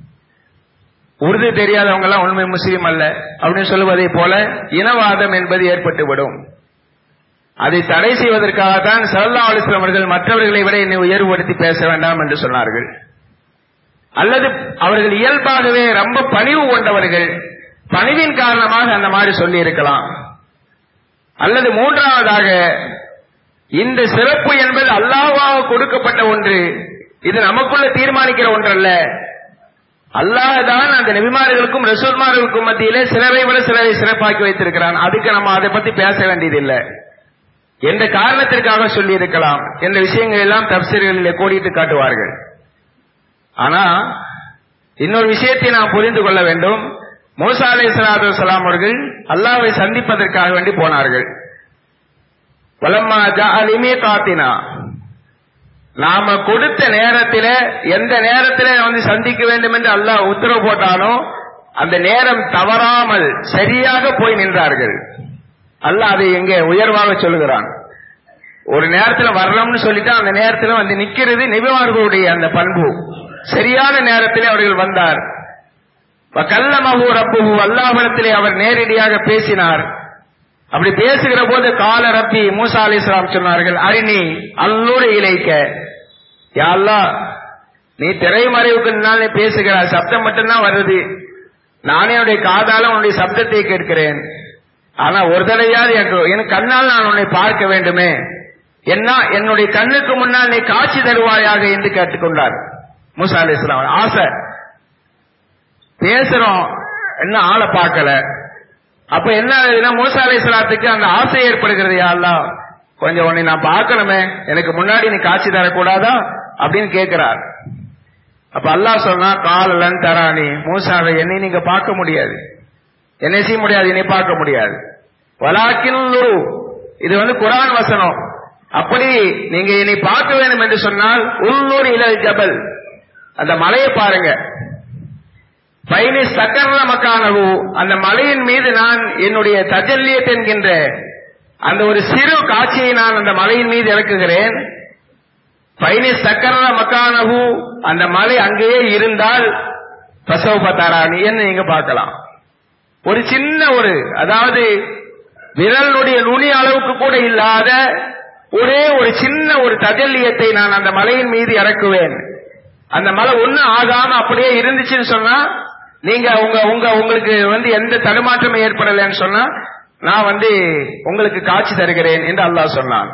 உறுதி தெரியாதவங்க எல்லாம் உண்மை முஸ்லீம் அல்ல அப்படின்னு சொல்லுவதை போல இனவாதம் என்பது ஏற்பட்டுவிடும் அதை தடை செய்வதற்காகத்தான் சல்லா அலிஸ்லாம் அவர்கள் மற்றவர்களை விட என்னை உயர்வுபடுத்தி பேச வேண்டாம் என்று சொன்னார்கள் அல்லது அவர்கள் இயல்பாகவே ரொம்ப பணிவு கொண்டவர்கள் பணிவின் காரணமாக அந்த மாதிரி சொல்லி இருக்கலாம் அல்லது மூன்றாவதாக இந்த சிறப்பு என்பது அல்லாவாக கொடுக்கப்பட்ட ஒன்று இது நமக்குள்ள தீர்மானிக்கிற ஒன்றல்ல அல்லாஹ் அந்த நபிமார்களுக்கும் ரசூல்மார்களுக்கும் மத்தியிலே சிலரை விட சிலரை சிறப்பாக்கி வைத்திருக்கிறான் அதுக்கு நம்ம அதை பத்தி பேச வேண்டியதில்லை என்ற காரணத்திற்காக சொல்லி இருக்கலாம் என்ற விஷயங்கள் எல்லாம் தப்சீர்களிலே கோடிட்டு காட்டுவார்கள் ஆனா இன்னொரு விஷயத்தை நாம் புரிந்து கொள்ள வேண்டும் மூசா அலை சலாத்து வலாம் அவர்கள் அல்லாவை சந்திப்பதற்காக வேண்டி போனார்கள் வலம்மா ஜாலிமே காத்தினா நாம கொடுத்த நேரத்தில எந்த நேரத்தில வந்து சந்திக்க வேண்டும் என்று அல்லாஹ் உத்தரவு போட்டானோ அந்த நேரம் தவறாமல் சரியாக போய் நின்றார்கள் அல்லாஹ் அதை எங்கே உயர்வாக சொல்லுகிறான் ஒரு நேரத்துல வரணும்னு சொல்லிட்டு அந்த நேரத்துல வந்து நிக்கிறது நிபுணர்களுடைய அந்த பண்பு சரியான நேரத்திலே அவர்கள் வந்தார் கல்லமகு ரப்புகு அல்லாஹிடத்திலே அவர் நேரடியாக பேசினார் அப்படி பேசுகிற போது கால ரப்பி மூசா அலி இஸ்லாம் சொன்னார்கள் அரிணி அல்லூர் இலைக்க யாழ்லா நீ திரைமறைவுக்கு நாளே பேசுகிறார் சப்தம் மட்டும்தான் வருது நானே என்னுடைய காதால உன்னுடைய சப்தத்தை கேட்கிறேன் ஆனா ஒரு தடவையாவது எனக்கு என் கண்ணால் நான் உன்னை பார்க்க வேண்டுமே என்ன என்னுடைய கண்ணுக்கு முன்னால் நீ காட்சி தருவாயாக என்று கேட்டுக்கொண்டார் மூசா அலி இஸ்லாம் ஆசை பேசுறோம் என்ன ஆளை பார்க்கல அப்ப என்ன ஆகுதுன்னா மூசா அலி இஸ்லாத்துக்கு அந்த ஆசை ஏற்படுகிறது யாரெல்லாம் கொஞ்சம் உன்னை நான் பார்க்கணுமே எனக்கு முன்னாடி நீ காட்சி தரக்கூடாதா அப்படின்னு கேட்கிறார் அப்ப அல்லாஹ் சொன்னா காலலன் தரானி மூசாவை என்னை நீங்க பார்க்க முடியாது என்ன செய்ய முடியாது இனி பார்க்க முடியாது வலாக்கின் இது வந்து குரான் வசனம் அப்படி நீங்க இனி பார்க்க வேண்டும் என்று சொன்னால் உள்ளூர் இலல் ஜபல் அந்த மலையை பாருங்க பயணி சக்கர மக்கானவு அந்த மலையின் மீது நான் என்னுடைய தஜல்லியத் என்கின்ற அந்த ஒரு சிறு காட்சியை நான் அந்த மலையின் மீது இறக்குகிறேன் பயணி சக்கர மக்கானவு அந்த மலை அங்கேயே இருந்தால் பிரசவபத்தாராணி என்று நீங்க பார்க்கலாம் ஒரு சின்ன ஒரு அதாவது விரலுடைய நுனி அளவுக்கு கூட இல்லாத ஒரே ஒரு சின்ன ஒரு தஜல்லியத்தை நான் அந்த மலையின் மீது இறக்குவேன் அந்த மலை ஒண்ணும் ஆகாம அப்படியே இருந்துச்சுன்னு சொன்னா நீங்க உங்க உங்க உங்களுக்கு வந்து எந்த தடுமாற்றமும் ஏற்படலைன்னு சொன்னா நான் வந்து உங்களுக்கு காட்சி தருகிறேன் என்று அல்லாஹ் சொன்னான்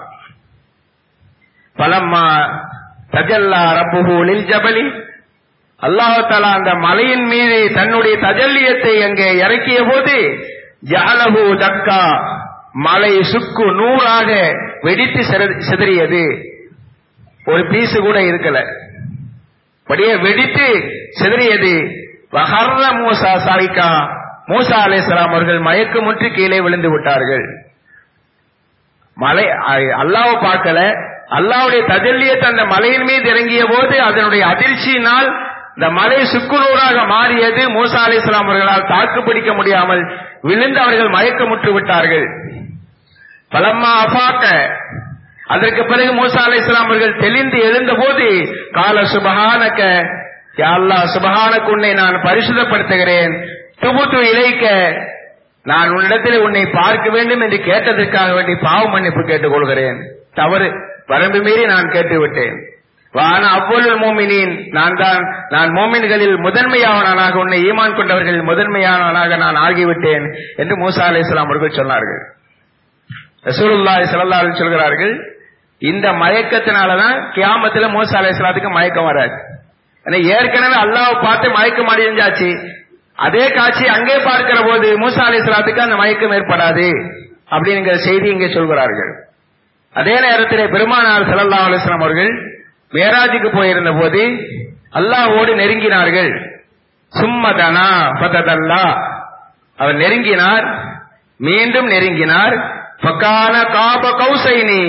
பலம்மா தஜல்லா ரப்புஹு லில் ஜபலி அல்லாஹாலா அந்த மலையின் மீது தன்னுடைய தஜல்லியத்தை அங்கே இறக்கிய போது ஜாலஹு தக்கா மலை சுக்கு நூறாக வெடித்து சிதறியது ஒரு பீசு கூட இருக்கல அப்படியே வெடித்து சிதறியது வஹர்ர மூசா சாரிக்கா மூசா அலைசலாம் அவர்கள் மயக்கமுற்று கீழே விழுந்து விட்டார்கள் மலை அல்லாவை பார்க்கல அல்லாவுடைய தஜல்லியத்தை அந்த மலையின் மீது இறங்கிய போது அதனுடைய அதிர்ச்சியினால் இந்த மலை சுக்குநூறாக மாறியது மூசா அலிஸ்லாம் அவர்களால் தாக்கு பிடிக்க முடியாமல் விழுந்து அவர்கள் மயக்கமுற்று விட்டார்கள் பலம்மா அபாக்க அதற்கு பிறகு மூசா அலி இஸ்லாம் அவர்கள் தெளிந்து எழுந்த போது கால சுபகானக்க அல்லா சுபகானக்கு உன்னை நான் பரிசுத்தப்படுத்துகிறேன் துபுத்து இழைக்க நான் உன்னிடத்தில் உன்னை பார்க்க வேண்டும் என்று கேட்டதற்காக வேண்டி பாவ மன்னிப்பு கேட்டுக்கொள்கிறேன் தவறு வரம்பு மீறி நான் கேட்டுவிட்டேன் வான அவ்வொரு மோமினின் நான் தான் நான் மோமின்களில் முதன்மையானவனாக உன்னை ஈமான் கொண்டவர்களில் முதன்மையானவனாக நான் ஆகிவிட்டேன் என்று மூசா அலி இஸ்லாம் அவர்கள் சொன்னார்கள் ரசூலுல்லாஹி ஸல்லல்லாஹு அலைஹி சொல்கிறார்கள் இந்த மயக்கத்தினாலதான் கியாமத்துல மூசா அலி இஸ்லாத்துக்கு மயக்கம் வராது ஏன்னா ஏற்கனவே அல்லாவை பார்த்து மயக்கம் அடைஞ்சாச்சு அதே காட்சி அங்கே பார்க்கிற போது மூசா அலி இஸ்லாத்துக்கு அந்த மயக்கம் ஏற்படாது அப்படிங்கிற செய்தி இங்கே சொல்கிறார்கள் அதே நேரத்திலே பெருமானார் ஸல்லல்லாஹு அலைஹி வஸல்லம் அவர்கள் மேராஜுக்கு போயிருந்த போது அல்லாஹ்வோடு நெருங்கினார்கள் சும்மதனா பததல்லா அவர் நெருங்கினார் மீண்டும் நெருங்கினார் பக்கான காப கௌசைனி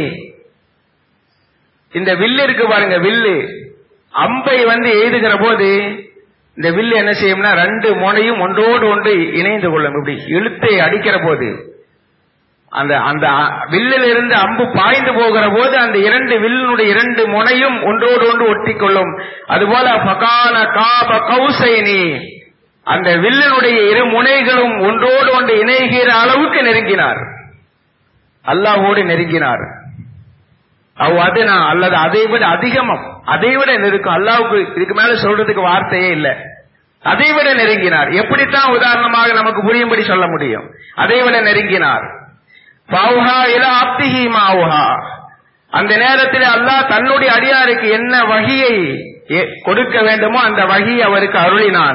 இந்த வில்லு இருக்கு பாருங்க வில்லு அம்பை வந்து எய்துகிற போது இந்த வில்லு என்ன செய்யும்னா ரெண்டு முனையும் ஒன்றோடு ஒன்று இணைந்து கொள்ளும் இப்படி இழுத்தை அடிக்கிற போது அந்த அந்த வில்லில் இருந்து அம்பு பாய்ந்து போகிற போது அந்த இரண்டு வில்லினுடைய இரண்டு முனையும் ஒன்றோடு ஒன்று ஒட்டி கொள்ளும் அதுபோல பகான காப கௌசைனி அந்த வில்லினுடைய இரு முனைகளும் ஒன்றோடு ஒன்று இணைகிற அளவுக்கு நெருங்கினார் அல்லாஹோடு நெருங்கினார் அவ் அதுனா அல்லது அதை விட அதிகமம் அதை விட நெருக்கம் அல்லாவுக்கு இதுக்கு மேல சொல்றதுக்கு வார்த்தையே இல்லை அதை விட நெருங்கினார் எப்படித்தான் உதாரணமாக நமக்கு புரியும்படி சொல்ல முடியும் அதை விட நெருங்கினார் பாவுஹா இல அப்திஹி மாவுஹா அந்த நேரத்தில் அல்லாஹ் தன்னுடைய அடியாருக்கு என்ன வகையை கொடுக்க வேண்டுமோ அந்த வகை அவருக்கு அருளினான்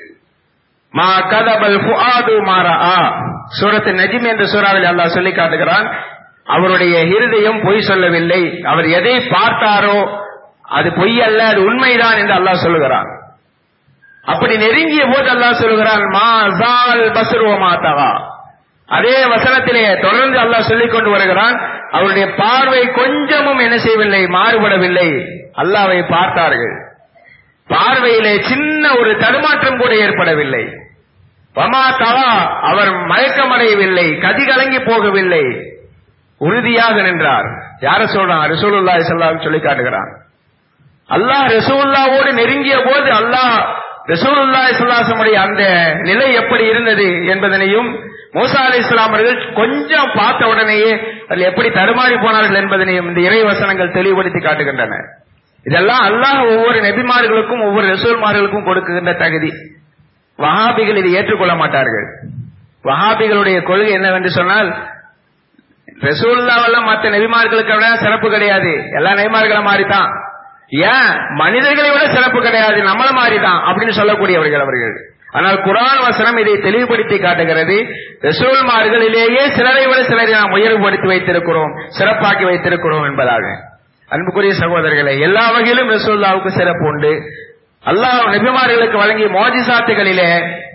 மா கதபல் ஃபுஆது மாரா சூரத்து நஜிம் என்ற சூறாவில் அல்லாஹ் சொல்லி காட்டுகிறான் அவருடைய இருதயம் பொய் சொல்லவில்லை அவர் எதை பார்த்தாரோ அது பொய் அல்ல அது உண்மைதான் என்று அல்லாஹ் சொல்லுகிறான் அப்படி நெருங்கிய போது அல்லாஹ் சொல்லுகிறான் மா ஜால் பசுருவ மாதவா அதே வசனத்திலே தொடர்ந்து அல்லாஹ் சொல்லிக் கொண்டு வருகிறான் அவருடைய பார்வை கொஞ்சமும் என்ன செய்யவில்லை மாறுபடவில்லை அல்லாவை பார்த்தார்கள் பார்வையிலே சின்ன ஒரு தடுமாற்றம் கூட ஏற்படவில்லை வமா தவா அவர் மயக்கமடையவில்லை கதி கலங்கி போகவில்லை உறுதியாக நின்றார் யார சொல்றான் ரசூலுல்லா இஸ்லாம் சொல்லி காட்டுகிறான் அல்லாஹ் ரசூல்லாவோடு நெருங்கிய போது அல்லாஹ் ரசூலுல்லா இஸ்லாசமுடைய அந்த நிலை எப்படி இருந்தது என்பதனையும் மூசா அலி இஸ்லாம் அவர்கள் கொஞ்சம் பார்த்த உடனேயே அதில் எப்படி தடுமாறி போனார்கள் என்பதனையும் இந்த இறை வசனங்கள் தெளிவுபடுத்தி காட்டுகின்றன இதெல்லாம் அல்லாஹ் ஒவ்வொரு நெபிமார்களுக்கும் ஒவ்வொரு ரசூல்மார்களுக்கும் கொடுக்குகின்ற தகுதி வஹாபிகள் இதை ஏற்றுக்கொள்ள மாட்டார்கள் வஹாபிகளுடைய கொள்கை என்னவென்று சொன்னால் ரசூல்லாவெல்லாம் மற்ற நெபிமார்களுக்கு விட சிறப்பு கிடையாது எல்லா நெபிமார்களும் மாறித்தான் ஏன் மனிதர்களை விட சிறப்பு கிடையாது நம்மள மாறிதான் அப்படின்னு சொல்லக்கூடியவர்கள் அவர்கள் ஆனால் குரான் வசனம் இதை தெளிவுபடுத்தி காட்டுகிறது ரசூல்மார்களிலேயே சிலரை விட சிலரை நாம் உயர்வுபடுத்தி வைத்திருக்கிறோம் சிறப்பாக்கி வைத்திருக்கிறோம் என்பதாக அன்புக்குரிய சகோதரர்களை எல்லா வகையிலும் ரசூல்லாவுக்கு சிறப்பு உண்டு அல்லாஹ் நபிமார்களுக்கு வழங்கிய மோஜிசாத்துகளிலே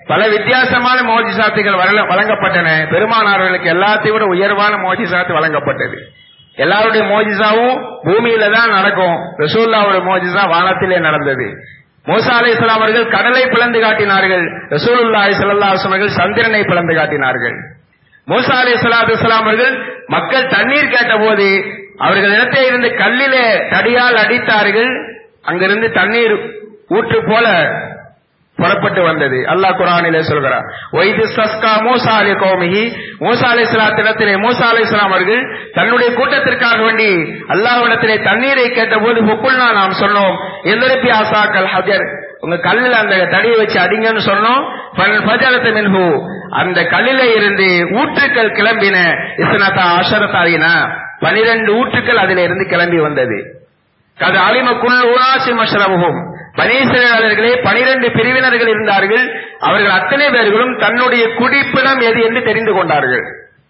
பல வித்தியாசமான மோஜிசாத்துகள் வரல- வழங்கப்பட்டன பெருமானார்களுக்கு எல்லாத்தையும் விட உயர்வான மோஜிசாத்து வழங்கப்பட்டது எல்லாருடைய மோஜிசாவும் பூமியில தான் நடக்கும் ரசூல்லாவுடைய மோஜிசா வானத்திலே நடந்தது மூசா அலை அவர்கள் கடலை பிளந்து காட்டினார்கள் ரசூலுல்லாஹி ஸல்லல்லாஹு அலைஹி வஸல்லம் அவர்கள் சந்திரனை பிளந்து காட்டினார்கள் மூசா அலை சலாத்து அவர்கள் மக்கள் தண்ணீர் கேட்டபோது அவர்கள் இடத்தை இருந்து கல்லிலே தடியால் அடித்தார்கள் அங்கிருந்து தண்ணீர் ஊற்று போல புறப்பட்டு வந்தது அல்லாஹ் குரானிலே சொல்கிறார் ஒய்து சஸ்கா மூசா அலி கௌமிஹி மூசா அலி இடத்திலே மூசா அலி அவர்கள் தன்னுடைய கூட்டத்திற்காக வேண்டி அல்லாஹ்விடத்திலே தண்ணீரை கேட்டபோது புக்குள்னா நாம் சொன்னோம் எந்திரப்பி ஆசாக்கல் ஹஜர் உங்க கல்லில் அந்த தடியை வச்சு அடிங்கன்னு சொன்னோம் ஃபல் ஃபஜரத்து மின்ஹு அந்த கல்லில இருந்து ஊற்றுக்கள் கிளம்பின இஸ்னதா அஷரத்தாயின பனிரெண்டு ஊற்றுக்கள் அதில இருந்து கிளம்பி வந்தது கது அலிம குல் உராசி மஷ்ரபுகும் பனீஸ்வரர்களே பனிரெண்டு பிரிவினர்கள் இருந்தார்கள் அவர்கள் அத்தனை பேர்களும் தன்னுடைய குடிப்பிடம் எது என்று தெரிந்து கொண்டார்கள்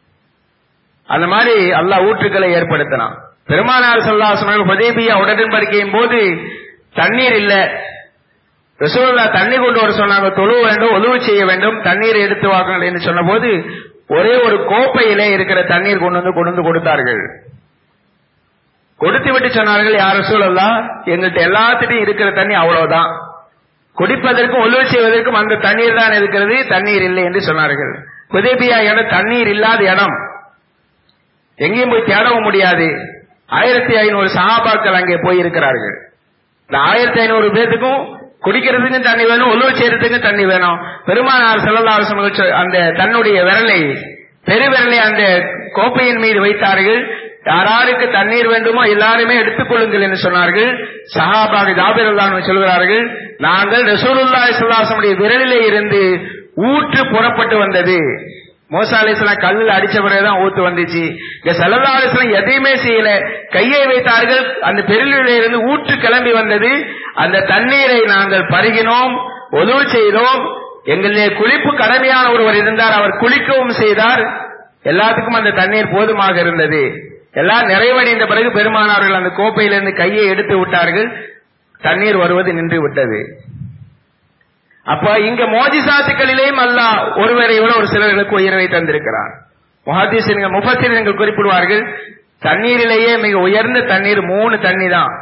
அந்த மாதிரி அல்லாஹ் ஊற்றுக்களை ஏற்படுத்தினான் பெருமானார் சல்லாசனர்கள் ஹுதைபியா உடன்படிக்கையின் போது தண்ணீர் இல்ல ரசூலுல்லா தண்ணி கொண்டு வர சொன்னாங்க தொழு வேண்டும் உதவு செய்ய வேண்டும் தண்ணீர் எடுத்து வாங்க என்று சொன்னபோது ஒரே ஒரு கோப்பையிலே இருக்கிற தண்ணீர் கொண்டு வந்து கொண்டு வந்து கொடுத்தார்கள் கொடுத்து விட்டு சொன்னார்கள் யார் ரசூலல்லா எங்கள்கிட்ட எல்லாத்திட்டையும் இருக்கிற தண்ணி அவ்வளவுதான் குடிப்பதற்கும் உதவி செய்வதற்கும் அந்த தண்ணீர் தான் இருக்கிறது தண்ணீர் இல்லை என்று சொன்னார்கள் ஹுதைபியா இடம் தண்ணீர் இல்லாத இடம் எங்கேயும் போய் தேடவும் முடியாது ஆயிரத்தி ஐநூறு சகாபாக்கள் அங்கே போய் இருக்கிறார்கள் இந்த ஆயிரத்தி ஐநூறு பேத்துக்கும் குடிக்கிறதுக்கும் தண்ணி வேணும் உழவு செய்யறதுக்கும் தண்ணி வேணும் பெருமானார் செல்லல்லாசம் அந்த தன்னுடைய விரலை பெருவிரலை அந்த கோப்பையின் மீது வைத்தார்கள் யாராருக்கு தண்ணீர் வேண்டுமோ எல்லாருமே எடுத்துக் கொள்ளுங்கள் என்று சொன்னார்கள் சஹாபாக ஜாபிர் அல்லாஹ் சொல்கிறார்கள் நாங்கள் ரசூலுல்லாஹி ஸல்லல்லாஹு விரலிலே இருந்து ஊற்று புறப்பட்டு வந்தது மோசா அலிஸ்லாம் கல்லில் அடிச்ச பிறகுதான் ஊத்து வந்துச்சு இங்க சல்லல்லா அலிஸ்லாம் எதையுமே செய்யல கையை வைத்தார்கள் அந்த பெருளிலே இருந்து ஊற்று கிளம்பி வந்தது அந்த தண்ணீரை நாங்கள் பருகினோம் உதவு செய்தோம் எங்களிலே குளிப்பு கடமையான ஒருவர் இருந்தார் அவர் குளிக்கவும் செய்தார் எல்லாத்துக்கும் அந்த தண்ணீர் போதுமாக இருந்தது எல்லாம் நிறைவடைந்த பிறகு பெருமானார்கள் அந்த கோப்பையிலிருந்து கையை எடுத்து விட்டார்கள் தண்ணீர் வருவது நின்று விட்டது அப்ப இங்க மோஜிசாத்துக்களிலேயும் அல்லாஹ் ஒருவரை விட ஒரு சிலர்களுக்கு உயர்வை தந்திருக்கிறான் முஹாதீசின்கள் முஃபத்திரங்கள் குறிப்பிடுவார்கள் தண்ணீரிலேயே மிக உயர்ந்த தண்ணீர் மூணு தண்ணி தான்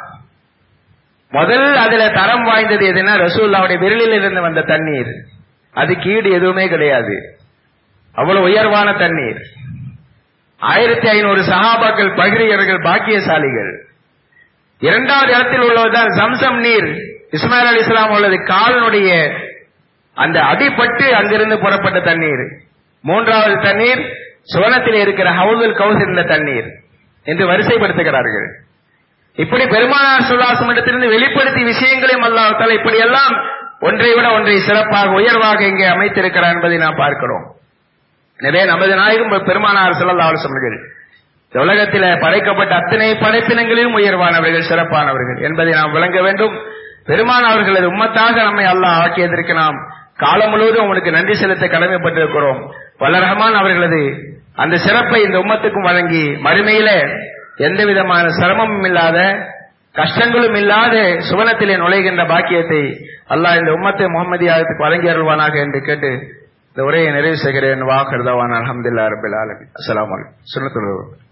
முதல் அதுல தரம் வாய்ந்தது எதுனா ரசூல்லாவுடைய விரலில் இருந்து வந்த தண்ணீர் அதுக்கு ஈடு எதுவுமே கிடையாது அவ்வளவு உயர்வான தண்ணீர் ஆயிரத்தி ஐநூறு சகாபாக்கள் பகிரியர்கள் பாக்கியசாலிகள் இரண்டாவது இடத்தில் உள்ளதுதான் சம்சம் நீர் இஸ்மாயில் அலி இஸ்லாம் உள்ளது காலனுடைய அந்த அடிபட்டு அங்கிருந்து புறப்பட்ட தண்ணீர் மூன்றாவது தண்ணீர் சுவனத்தில் இருக்கிற ஹவுதுல் கவுஸ் இருந்த தண்ணீர் என்று வரிசைப்படுத்துகிறார்கள் இப்படி பெருமானார் சுல்லாசம் இடத்திலிருந்து வெளிப்படுத்திய விஷயங்களையும் அல்லாஹால இப்படி எல்லாம் ஒன்றை விட ஒன்றை சிறப்பாக உயர்வாக இங்கே அமைத்திருக்கிறார் என்பதை நாம் பார்க்கிறோம் எனவே நமது நாயகம் பெருமானார் செல்லல்லா சொன்னர்கள் உலகத்தில படைக்கப்பட்ட அத்தனை படைப்பினங்களிலும் உயர்வானவர்கள் சிறப்பானவர்கள் என்பதை நாம் விளங்க வேண்டும் பெருமான் அவர்களது உம்மத்தாக நம்மை அல்லாஹ் ஆக்கியதற்கு நாம் காலம் முழுவதும் அவனுக்கு நன்றி செலுத்த கடமைப்பட்டிருக்கிறோம் வல்ல ரஹ்மான் அவர்களது அந்த சிறப்பை இந்த உம்மத்துக்கும் வழங்கி மறுமையில எந்த விதமான சிரமமும் இல்லாத கஷ்டங்களும் இல்லாத சுவனத்திலே நுழைகின்ற பாக்கியத்தை அல்லாஹ் இந்த உம்மத்தை முகமதியாகத்துக்கு வழங்கி அருள்வானாக என்று கேட்டு இந்த உரையை நிறைவு செய்கிறேன் வாக்கர்தவான் அலமதுல்லா ரபில் ஆலமி அஸ்லாம் வலைக்கம் சுனத்துள்ள